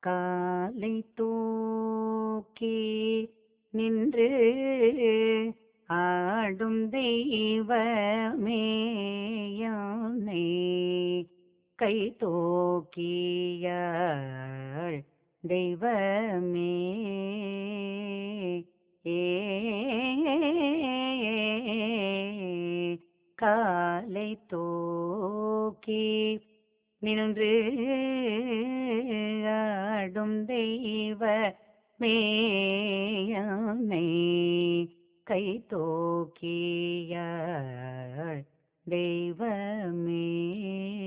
காலை தூக்கி நின்று ஆடும் தெய்வமேயானை கை தூக்கியாள் தெய்வமே ஏ காலை தூக்கி நின்று ஆடும் தெய்வ மேயானை கை தூக்கியாள் தெய்வமே